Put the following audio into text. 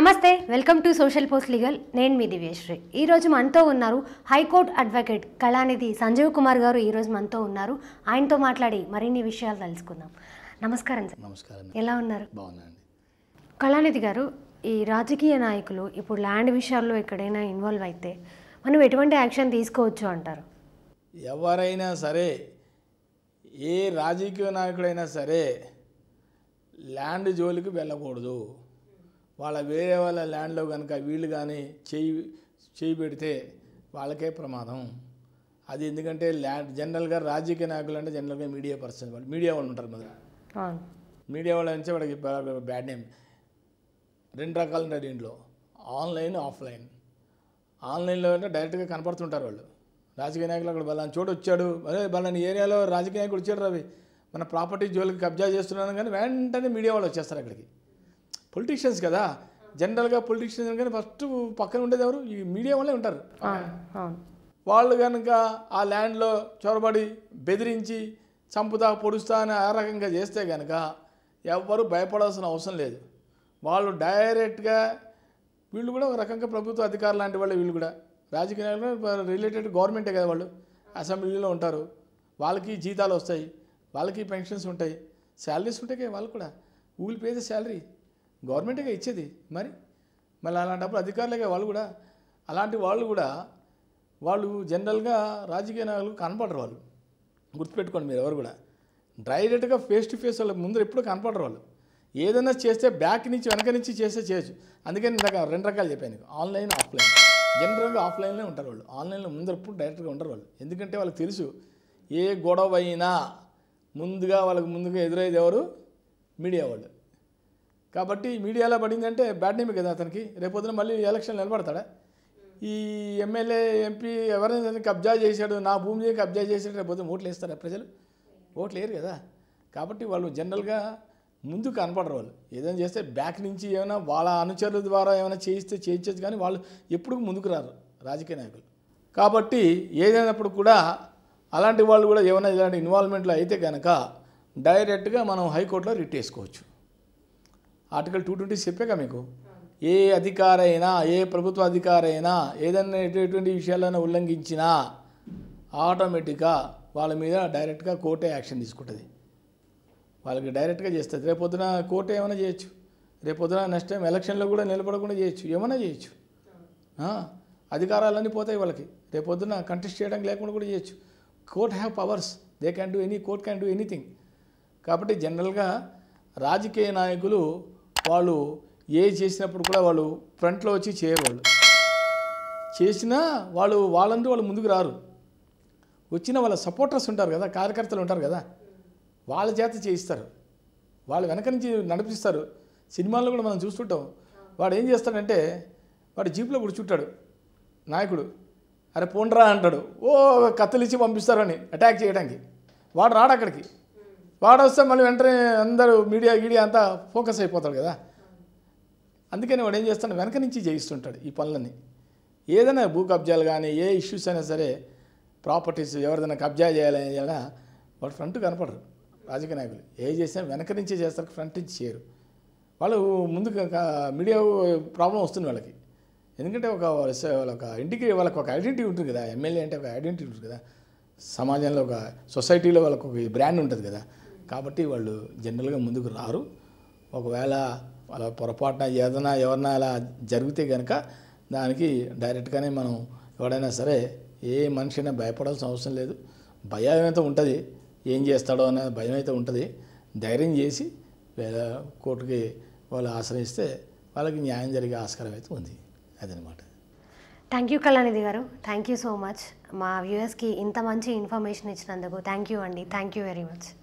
నమస్తే welcome to social post legal నేను మీ దివ్యశ్రీ ఈరోజు మనతో ఉన్నారు హైకోర్టు అడ్వకేట్ కళానిధి సంజీవ్ కుమార్ గారు ఈరోజు మనతో ఉన్నారు ఆయనతో మాట్లాడి మరిన్ని విషయాలు తెలుసుకుందాం నమస్కారం సార్ నమస్కారం ఎలా ఉన్నారు బాగున్నాండి కళానిధి గారు ఈ రాజకీయ నాయకులు ఇప్పుడు ల్యాండ్ విషయాల్లో ఎక్కడైనా ఇన్వాల్వ్ అయితే మనం ఎటువంటి యాక్షన్ తీసుకోవచ్చు అంటారు ఎవరైనా సరే ఏ రాజకీయ నాయకుడైనా సరే ల్యాండ్ జోలికి వెళ్ళకూడదు వాళ్ళ వేరే వాళ్ళ ల్యాండ్లో కనుక వీళ్ళు కానీ చేయి చేయి పెడితే వాళ్ళకే ప్రమాదం అది ఎందుకంటే ల్యాండ్ జనరల్గా రాజకీయ నాయకులు అంటే జనరల్గా మీడియా పర్సన్ వాళ్ళు మీడియా వాళ్ళు ఉంటారు మొదలు అవును మీడియా వాళ్ళ నుంచి వాడికి బ్యాడ్ నేమ్ రెండు రకాలు ఉంటాయి దీంట్లో ఆన్లైన్ ఆఫ్లైన్ ఆన్లైన్లో అంటే డైరెక్ట్గా కనపడుతుంటారు వాళ్ళు రాజకీయ నాయకులు అక్కడ బలాన్ని చోటు వచ్చాడు అదే బలాని ఏరియాలో రాజకీయ నాయకుడు వచ్చాడు రవి మన ప్రాపర్టీ జోలికి కబ్జా చేస్తున్నాను కానీ వెంటనే మీడియా వాళ్ళు వచ్చేస్తారు అక్కడికి పొలిటీషియన్స్ కదా జనరల్గా పొలిటీషియన్స్ కానీ ఫస్ట్ పక్కన ఉండేది ఎవరు ఈ మీడియా వాళ్ళే ఉంటారు అవును అవును వాళ్ళు కనుక ఆ ల్యాండ్లో చొరబడి బెదిరించి చంపుతా పొడుస్తా అని ఆ రకంగా చేస్తే కనుక ఎవ్వరు భయపడాల్సిన అవసరం లేదు వాళ్ళు డైరెక్ట్గా వీళ్ళు కూడా ఒక రకంగా ప్రభుత్వ అధికారులు లాంటి వాళ్ళే వీళ్ళు కూడా రాజకీయ నాయకులు రిలేటెడ్ గవర్నమెంటే కదా వాళ్ళు అసెంబ్లీలో ఉంటారు వాళ్ళకి జీతాలు వస్తాయి వాళ్ళకి పెన్షన్స్ ఉంటాయి శాలరీస్ ఉంటాయి కదా వాళ్ళు కూడా ఊళ్ళు పేద శాలరీ గవర్నమెంటే ఇచ్చేది మరి మళ్ళీ అలాంటప్పుడు అధికారులే వాళ్ళు కూడా అలాంటి వాళ్ళు కూడా వాళ్ళు జనరల్గా రాజకీయ నాయకులు కనపడరు వాళ్ళు గుర్తుపెట్టుకోండి మీరు ఎవరు కూడా డైరెక్ట్గా ఫేస్ టు ఫేస్ వాళ్ళకి ముందర ఎప్పుడు కనపడరు వాళ్ళు ఏదైనా చేస్తే బ్యాక్ నుంచి వెనక నుంచి చేస్తే చేయొచ్చు అందుకని ఇందాక రెండు రకాలు చెప్పాను నీకు ఆన్లైన్ ఆఫ్లైన్ జనరల్గా ఆఫ్లైన్లో ఉంటారు వాళ్ళు ఆన్లైన్లో ముందర ఎప్పుడు డైరెక్ట్గా ఉంటారు వాళ్ళు ఎందుకంటే వాళ్ళకి తెలుసు ఏ గొడవ అయినా ముందుగా వాళ్ళకి ముందుగా ఎదురయ్యేది ఎవరు మీడియా వాళ్ళు కాబట్టి మీడియాలో పడిందంటే బ్యాడ్ నేమ్ కదా అతనికి రేపొద్దున మళ్ళీ ఎలక్షన్ నిలబడతాడా ఈ ఎమ్మెల్యే ఎంపీ ఎవరైనా కబ్జా చేశాడు నా భూమిని కబ్జా చేశాడు రేపొద్దున ఓట్లు వేస్తారా ప్రజలు ఓట్లు వేయరు కదా కాబట్టి వాళ్ళు జనరల్గా ముందు కనపడరు వాళ్ళు ఏదైనా చేస్తే బ్యాక్ నుంచి ఏమైనా వాళ్ళ అనుచరుల ద్వారా ఏమైనా చేయిస్తే చేయించచ్చు కానీ వాళ్ళు ఎప్పుడు ముందుకు రారు రాజకీయ నాయకులు కాబట్టి ఏదైనప్పుడు కూడా అలాంటి వాళ్ళు కూడా ఏమైనా ఇలాంటి ఇన్వాల్వ్మెంట్లో అయితే కనుక డైరెక్ట్గా మనం హైకోర్టులో రిట్ వేసుకోవచ్చు ఆర్టికల్ టూ ట్వంటీ చెప్పాక మీకు ఏ అధికారైనా ఏ ప్రభుత్వ అధికారైనా ఏదైనా ఎటువంటి విషయాలను ఉల్లంఘించినా ఆటోమేటిక్గా వాళ్ళ మీద డైరెక్ట్గా కోర్టే యాక్షన్ తీసుకుంటుంది వాళ్ళకి డైరెక్ట్గా చేస్తుంది రేపొద్దున కోర్టు ఏమైనా చేయొచ్చు రేపొద్దున నెక్స్ట్ టైం ఎలక్షన్లో కూడా నిలబడకుండా చేయొచ్చు ఏమైనా చేయొచ్చు ఆ, అధికారాలన్నీ పోతాయి వాళ్ళకి రేపొద్దున కంటెస్ట్ చేయడానికి లేకుండా కూడా చేయొచ్చు court have powers they can do any court can do anything కాబట్టి జనరల్గా రాజకీయ నాయకులు వాళ్ళు ఏ చేసినప్పుడు కూడా వాళ్ళు ఫ్రంట్లో వచ్చి చేయరు వాళ్ళు చేసినా వాళ్ళు వాళ్ళంటూ వాళ్ళు ముందుకు రారు వచ్చిన వాళ్ళ సపోర్టర్స్ ఉంటారు కదా కార్యకర్తలు ఉంటారు కదా వాళ్ళ చేత చేయిస్తారు వాళ్ళు వెనక నుంచి నడిపిస్తారు సినిమాల్లో కూడా మనం చూస్తుంటాం వాడు ఏం చేస్తాడంటే వాడు జీప్లో కూర్చుంటాడు నాయకుడు అరే పోండ్రా అంటాడు ఓ కత్తులు ఇచ్చి పంపిస్తారని అటాక్ చేయడానికి వాడు రాడు అక్కడికి వాడు వస్తే మళ్ళీ వెంటనే అందరూ మీడియా గీడియా అంతా ఫోకస్ అయిపోతాడు కదా అందుకని వాడు ఏం చేస్తాడు వెనక నుంచి చేయిస్తుంటాడు ఈ పనులన్నీ ఏదైనా భూ కబ్జాలు కానీ ఏ ఇష్యూస్ అయినా సరే ప్రాపర్టీస్ ఎవరిదైనా కబ్జా చేయాలని అయినా వాడు ఫ్రంట్ కనపడరు రాజకీయ నాయకులు ఏ చేసినా వెనక నుంచే చేస్తారు ఫ్రంట్ నుంచి చేయరు వాళ్ళు ముందు మీడియా ప్రాబ్లం వస్తుంది వాళ్ళకి ఎందుకంటే ఒక స- వాళ్ళ ఒక ఇంటికి వాళ్ళకి ఒక ఐడెంటిటీ ఉంటుంది కదా ఎమ్మెల్యే అంటే ఒక ఐడెంటిటీ ఉంటుంది కదా సమాజంలో ఒక సొసైటీలో వాళ్ళకు ఒక బ్రాండ్ ఉంటుంది కదా కాబట్టి వాళ్ళు జనరల్గా ముందుకు రారు ఒకవేళ వాళ్ళ పొరపాటున ఏదైనా ఎవరన్నా అలా జరిగితే కనుక దానికి డైరెక్ట్గానే మనం ఎవడైనా సరే ఏ మనిషి అయినా భయపడాల్సిన అవసరం లేదు భయం అయితే ఉంటుంది ఏం చేస్తాడో అనే భయం అయితే ఉంటుంది ధైర్యం చేసి వేరే కోర్టుకి వాళ్ళు ఆశ్రయిస్తే వాళ్ళకి న్యాయం జరిగే ఆస్కారం అయితే ఉంది అదనమాట థ్యాంక్ యూ కళానిధి గారు థ్యాంక్ యూ సో మచ్ మా వ్యూయర్స్కి ఇంత మంచి ఇన్ఫర్మేషన్ ఇచ్చినందుకు థ్యాంక్ యూ అండి థ్యాంక్ యూ వెరీ మచ్